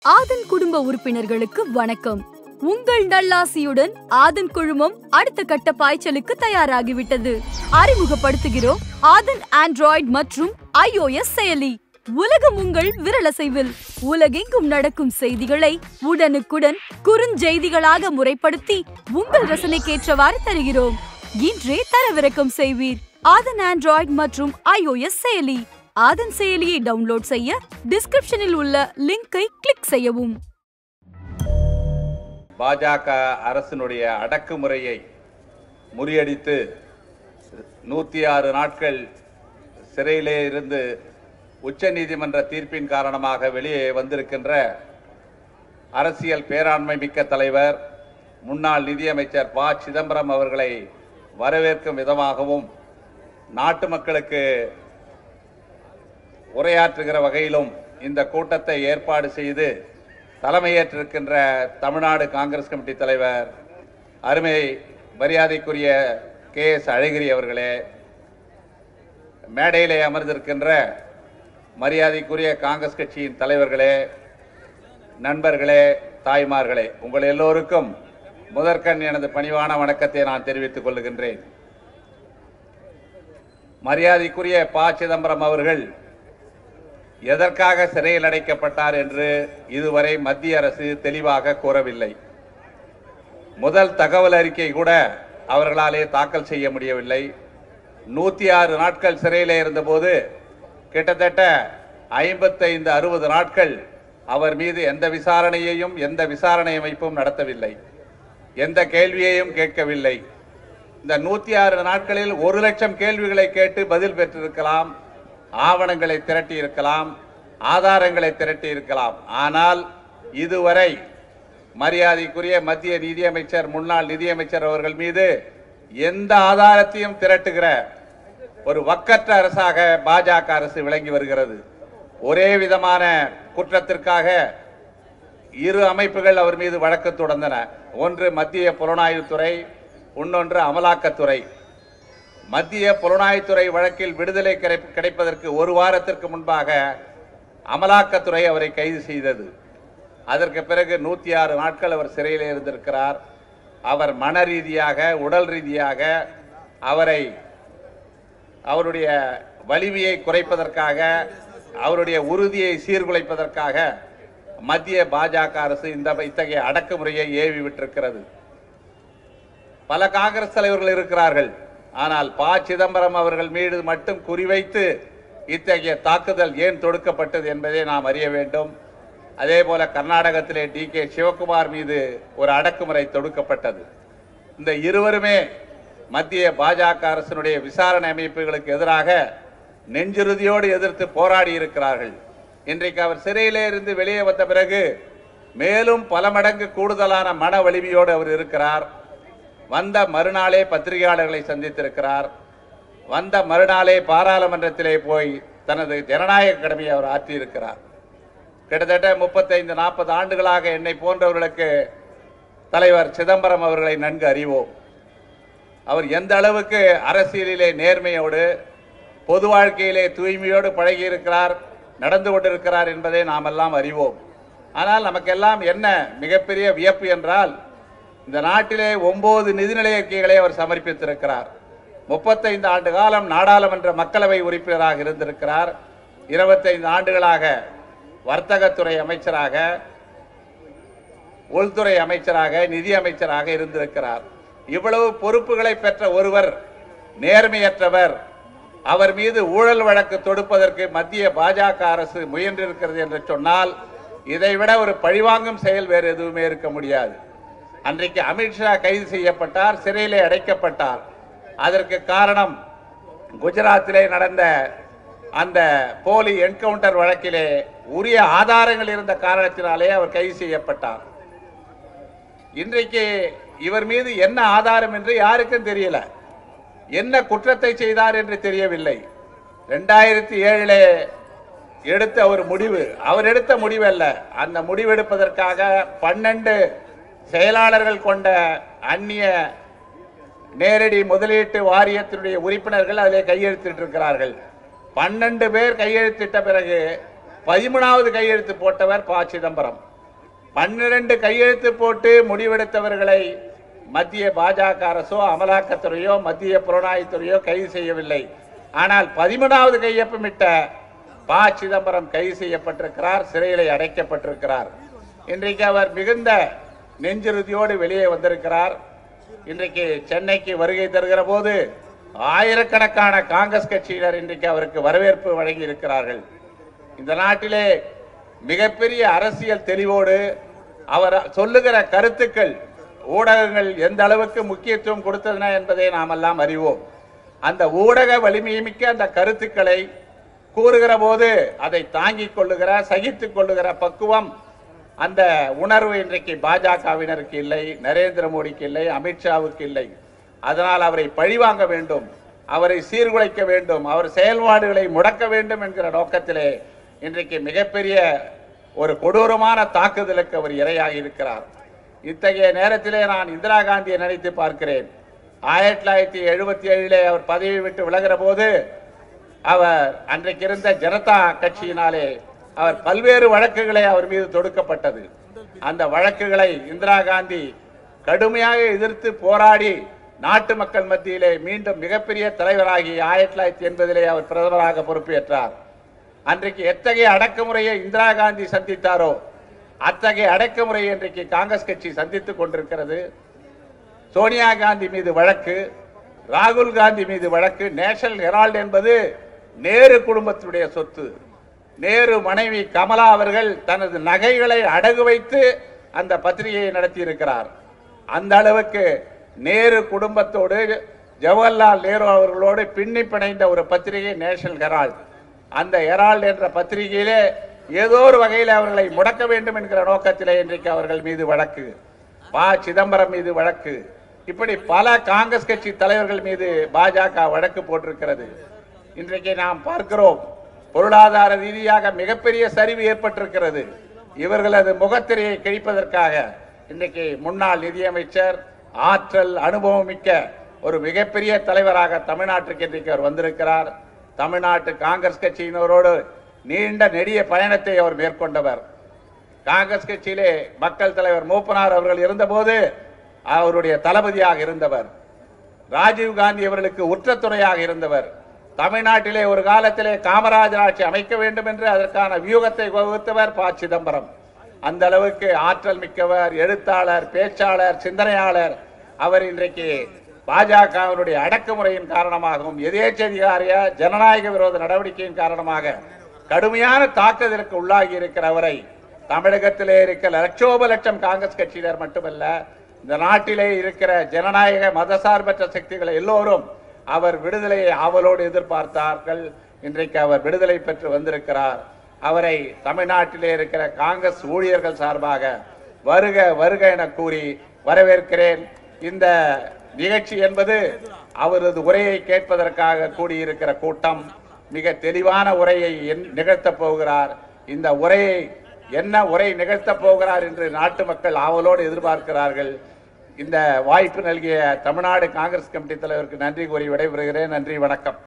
ஆதன் குடும்ப உறுப்பினர்களுக்கு வணக்கம் உங்கள் நல்லாசியுடன் ஆதன் குழுமம் அடுத்த கட்ட பாய்ச்சலுக்கு தயாராகிவிட்டது அறிமுகப்படுத்துகிறோம் ஆதன் ஆண்ட்ராய்டு மற்றும் iOS செயலி உலகம் உங்கள் விரலசைவில் உலகெங்கும் நடக்கும் செய்திகளை உடனுக்குடன் குறுஞ்செய்திகளாக முறைப்படுத்தி உங்கள் ரசனைக்கேற்றவாறு தருகிறோம் இன்றே தரவிறக்கம் செய்வீர் ஆதன் ஆண்ட்ராய்டு மற்றும் iOS செயலி ஆதன் செயலியை டவுன்லோட் செய்ய டிஸ்கிரிப்ஷனில் உள்ள லிங்கை கிளிக் செய்யவும் பாஜக அரசினுடைய அடக்குமுறையை முறியடித்து நூற்றி ஆறு நாட்கள் சிறையிலே இருந்து உச்சநீதிமன்ற தீர்ப்பின் காரணமாக வெளியே வந்திருக்கின்ற அரசியல் பேராண்மை மிக்க தலைவர் முன்னாள் நிதியமைச்சர் ப சிதம்பரம் அவர்களை வரவேற்கும் விதமாகவும் நாட்டு மக்களுக்கு உரையாற்றுகிற வகையிலும் இந்த கூட்டத்தை ஏற்பாடு செய்து தலைமையேற்றிருக்கின்ற தமிழ்நாடு காங்கிரஸ் கமிட்டி தலைவர் அருமை மரியாதைக்குரிய கே எஸ் அழகிரி அவர்களே மேடையிலே அமர்ந்திருக்கின்ற மரியாதைக்குரிய காங்கிரஸ் கட்சியின் தலைவர்களே நண்பர்களே தாய்மார்களே உங்கள் எல்லோருக்கும் முதற்கண் எனது பணிவான வணக்கத்தை நான் தெரிவித்துக் கொள்கின்றேன் மரியாதைக்குரிய ப சிதம்பரம் அவர்கள் எதற்காக சிறையில் அடைக்கப்பட்டார் என்று இதுவரை மத்திய அரசு தெளிவாக கூறவில்லை முதல் தகவல் அறிக்கை கூட அவர்களாலே தாக்கல் செய்ய முடியவில்லை நூற்றி ஆறு நாட்கள் சிறையில் இருந்தபோது கிட்டத்தட்ட ஐம்பத்தைந்து அறுபது நாட்கள் அவர் மீது எந்த விசாரணையையும் எந்த விசாரணை அமைப்பும் நடத்தவில்லை எந்த கேள்வியையும் கேட்கவில்லை இந்த நூற்றி ஆறு நாட்களில் ஒரு லட்சம் கேள்விகளை கேட்டு பதில் பெற்றிருக்கலாம் ஆவணங்களை திரட்டி இருக்கலாம் ஆதாரங்களை திரட்டி இருக்கலாம் ஆனால் இதுவரை மரியாதைக்குரிய மத்திய நிதியமைச்சர் முன்னாள் நிதியமைச்சர் அவர்கள் மீது எந்த ஆதாரத்தையும் திரட்டுகிற ஒரு வக்கற்ற அரசாக பாஜக அரசு விளங்கி வருகிறது ஒரே விதமான குற்றத்திற்காக இரு அமைப்புகள் அவர் மீது வழக்கு தொடர்ந்தன ஒன்று மத்திய புலனாய்வுத்துறை இன்னொன்று அமலாக்கத்துறை மத்திய புலனாய்வுத்துறை வழக்கில் விடுதலை கிடை- கிடைப்பதற்கு ஒரு வாரத்திற்கு முன்பாக அமலாக்கத்துறை அவரை கைது செய்தது அதற்கு பிறகு நூற்றி ஆறு நாட்கள் அவர் சிறையில் இருந்திருக்கிறார் அவர் மன ரீதியாக உடல் ரீதியாக அவரை அவருடைய வலிமையை குறைப்பதற்காக அவருடைய உறுதியை சீர்குலைப்பதற்காக மத்திய பாஜக அரசு இந்த இத்தகைய அடக்குமுறையை ஏவி விட்டிருக்கிறது பல காங்கிரஸ் தலைவர்கள் இருக்கிறார்கள் ஆனால் ப சிதம்பரம் அவர்கள் மீது மட்டும் குறிவைத்து இத்தகைய தாக்குதல் ஏன் தொடுக்கப்பட்டது என்பதை நாம் அறிய வேண்டும் அதே போல கர்நாடகத்திலே டி கே சிவகுமார் மீது ஒரு அடக்குமுறை தொடுக்கப்பட்டது இந்த இருவருமே மத்திய பாஜக அரசினுடைய விசாரணை அமைப்புகளுக்கு எதிராக நெஞ்சுறுதியோடு எதிர்த்து போராடி இருக்கிறார்கள் இன்றைக்கு அவர் சிறையிலே இருந்து வெளியே வந்த பிறகு மேலும் பல மடங்கு கூடுதலான மன வலிமையோடு அவர் இருக்கிறார் வந்த மறுநாளே பத்திரிகையாளர்களை சந்தித்திருக்கிறார் வந்த மறுநாளே பாராளுமன்றத்திலே போய் தனது ஜனநாயக கடமையை அவர் ஆற்றியிருக்கிறார் கிட்டத்தட்ட முப்பத்தைந்து நாற்பது ஆண்டுகளாக என்னை போன்றவர்களுக்கு தலைவர் சிதம்பரம் அவர்களை நன்கு அறிவோம் அவர் எந்த அளவுக்கு அரசியலிலே நேர்மையோடு பொது வாழ்க்கையிலே தூய்மையோடு பழகியிருக்கிறார் நடந்து கொண்டிருக்கிறார் என்பதை நாம் எல்லாம் அறிவோம் ஆனால் நமக்கெல்லாம் என்ன மிகப்பெரிய வியப்பு என்றால் இந்த நாட்டிலே ஒன்பது நிதிநிலை அறிக்கைகளை அவர் சமர்ப்பித்திருக்கிறார் முப்பத்தைந்து ஆண்டு காலம் நாடாளுமன்ற மக்களவை உறுப்பினராக இருந்திருக்கிறார் இருபத்தைந்து ஆண்டுகளாக வர்த்தகத்துறை அமைச்சராக உள்துறை அமைச்சராக நிதி அமைச்சராக இருந்திருக்கிறார் இவ்வளவு பொறுப்புகளை பெற்ற ஒருவர் நேர்மையற்றவர் அவர் மீது ஊழல் வழக்கு தொடுப்பதற்கு மத்திய பாஜக அரசு முயன்றிருக்கிறது என்று சொன்னால் இதைவிட ஒரு பழிவாங்கும் செயல் வேறு எதுவுமே இருக்க முடியாது அன்றைக்கு அமித்ஷா கைது செய்யப்பட்டார் சிறையிலே அடைக்கப்பட்டார் அதற்கு காரணம் குஜராத்திலே நடந்த அந்த போலி என்கவுண்டர் வழக்கிலே உரிய ஆதாரங்கள் இருந்த காரணத்தினாலே அவர் கைது செய்யப்பட்டார் இன்றைக்கு இவர் மீது என்ன ஆதாரம் என்று யாருக்கும் தெரியல என்ன குற்றத்தை செய்தார் என்று தெரியவில்லை ரெண்டாயிரத்தி ஏழிலே எடுத்த ஒரு முடிவு அவர் எடுத்த முடிவு அல்ல அந்த முடிவெடுப்பதற்காக பன்னெண்டு செயலாளர்கள் கொண்ட அந்நிய நேரடி முதலீட்டு வாரியத்தினுடைய உறுப்பினர்கள் அதிலே கையெழுத்திட்டு இருக்கிறார்கள் பன்னெண்டு பேர் கையெழுத்திட்ட பிறகு பதிமூணாவது கையெழுத்து போட்டவர் ப சிதம்பரம் பன்னிரண்டு கையெழுத்து போட்டு முடிவெடுத்தவர்களை மத்திய பாஜக அரசோ அமலாக்கத்துறையோ மத்திய புலனாய்வுத்துறையோ கைது செய்யவில்லை ஆனால் பதிமூணாவது கையொப்பமிட்ட ப சிதம்பரம் கைது செய்யப்பட்டிருக்கிறார் சிறையிலே அடைக்கப்பட்டிருக்கிறார் இன்றைக்கு அவர் மிகுந்த நெஞ்சுறுதியோடு வெளியே வந்திருக்கிறார் இன்றைக்கு சென்னைக்கு வருகை தருகிற போது ஆயிரக்கணக்கான காங்கிரஸ் கட்சியினர் இன்றைக்கு அவருக்கு வரவேற்பு வழங்கி இருக்கிறார்கள் இந்த நாட்டிலே மிகப்பெரிய அரசியல் தெளிவோடு அவர் சொல்லுகிற கருத்துக்கள் ஊடகங்கள் எந்த அளவுக்கு முக்கியத்துவம் கொடுத்தன என்பதை நாம் எல்லாம் அறிவோம் அந்த ஊடக வலிமைமிக்க அந்த கருத்துக்களை கூறுகிற போது அதை தாங்கிக் கொள்ளுகிற சகித்துக் கொள்ளுகிற பக்குவம் அந்த உணர்வு இன்றைக்கு பாஜகவினருக்கு இல்லை நரேந்திர மோடிக்கு இல்லை அமித்ஷாவுக்கு இல்லை அதனால் அவரை பழிவாங்க வேண்டும் அவரை சீர்குலைக்க வேண்டும் அவர் செயல்பாடுகளை முடக்க வேண்டும் என்கிற நோக்கத்திலே இன்றைக்கு மிகப்பெரிய ஒரு கொடூரமான தாக்குதலுக்கு அவர் இரையாகி இருக்கிறார் இத்தகைய நேரத்திலே நான் இந்திரா காந்தியை நினைத்து பார்க்கிறேன் ஆயிரத்தி தொள்ளாயிரத்தி எழுபத்தி ஏழிலே அவர் பதவி விட்டு விலகிற போது அவர் அன்றைக்கு இருந்த ஜனதா கட்சியினாலே அவர் பல்வேறு வழக்குகளை அவர் மீது தொடுக்கப்பட்டது அந்த வழக்குகளை இந்திரா காந்தி கடுமையாக எதிர்த்து போராடி நாட்டு மக்கள் மத்தியிலே மீண்டும் மிகப்பெரிய தலைவராகி ஆயிரத்தி தொள்ளாயிரத்தி எண்பதிலே அவர் பிரதமராக பொறுப்பேற்றார் அன்றைக்கு எத்தகைய அடக்குமுறையை இந்திரா காந்தி சந்தித்தாரோ அத்தகைய அடக்குமுறையை இன்றைக்கு காங்கிரஸ் கட்சி சந்தித்துக் கொண்டிருக்கிறது சோனியா காந்தி மீது வழக்கு ராகுல் காந்தி மீது வழக்கு நேஷனல் ஹெரால்டு என்பது நேரு குடும்பத்தினுடைய சொத்து நேரு மனைவி கமலா அவர்கள் தனது நகைகளை அடகு வைத்து அந்த பத்திரிகையை நடத்தி இருக்கிறார் அந்த அளவுக்கு நேரு குடும்பத்தோடு ஜவஹர்லால் நேரு அவர்களோடு பின்னி பிணைந்த ஒரு பத்திரிகை நேஷனல் ஹெரால்டு அந்த ஹெரால்டு என்ற பத்திரிகையிலே ஏதோ ஒரு வகையில் அவர்களை முடக்க வேண்டும் என்கிற நோக்கத்திலே இன்றைக்கு அவர்கள் மீது வழக்கு ப சிதம்பரம் மீது வழக்கு இப்படி பல காங்கிரஸ் கட்சி தலைவர்கள் மீது பாஜக வழக்கு போட்டிருக்கிறது இன்றைக்கு நாம் பார்க்கிறோம் பொருளாதார ரீதியாக மிகப்பெரிய சரிவு ஏற்பட்டிருக்கிறது இவர்களது முகத்திரையை கிழிப்பதற்காக இன்றைக்கு முன்னாள் நிதியமைச்சர் ஆற்றல் அனுபவம் மிக்க ஒரு மிகப்பெரிய தலைவராக தமிழ்நாட்டுக்கு இன்றைக்கு அவர் வந்திருக்கிறார் தமிழ்நாட்டு காங்கிரஸ் கட்சியினரோடு நீண்ட நெடிய பயணத்தை அவர் மேற்கொண்டவர் காங்கிரஸ் கட்சியிலே மக்கள் தலைவர் மூப்பனார் அவர்கள் இருந்தபோது அவருடைய தளபதியாக இருந்தவர் ராஜீவ் காந்தி அவர்களுக்கு உற்ற துணையாக இருந்தவர் தமிழ்நாட்டிலே ஒரு காலத்திலே காமராஜர் ஆட்சி அமைக்க வேண்டும் என்று அதற்கான வியூகத்தை வகுத்தவர் ப சிதம்பரம் அந்த அளவுக்கு ஆற்றல் மிக்கவர் எழுத்தாளர் பேச்சாளர் சிந்தனையாளர் அவர் இன்றைக்கு பாஜகவினுடைய அடக்குமுறையின் காரணமாகவும் எதேச்சதிகாரிய ஜனநாயக விரோத நடவடிக்கையின் காரணமாக கடுமையான தாக்குதலுக்கு உள்ளாகி இருக்கிற அவரை தமிழகத்திலே இருக்கிற லட்சோப லட்சம் காங்கிரஸ் கட்சியினர் மட்டுமல்ல இந்த நாட்டிலே இருக்கிற ஜனநாயக மதசார்பற்ற சக்திகள் எல்லோரும் அவர் விடுதலையை ஆவலோடு எதிர்பார்த்தார்கள் இன்றைக்கு அவர் விடுதலை பெற்று வந்திருக்கிறார் அவரை தமிழ்நாட்டிலே இருக்கிற காங்கிரஸ் ஊழியர்கள் சார்பாக வருக வருக என கூறி வரவேற்கிறேன் இந்த நிகழ்ச்சி என்பது அவரது உரையை கேட்பதற்காக கூடியிருக்கிற கூட்டம் மிக தெளிவான உரையை என்- நிகழ்த்தப் போகிறார் இந்த உரையை என்ன உரை நிகழ்த்தப் போகிறார் என்று நாட்டு மக்கள் ஆவலோடு எதிர்பார்க்கிறார்கள் இந்த வாய்ப்பு நல்கிய தமிழ்நாடு காங்கிரஸ் கமிட்டி தலைவருக்கு நன்றி கூறி விடைபெறுகிறேன் நன்றி வணக்கம்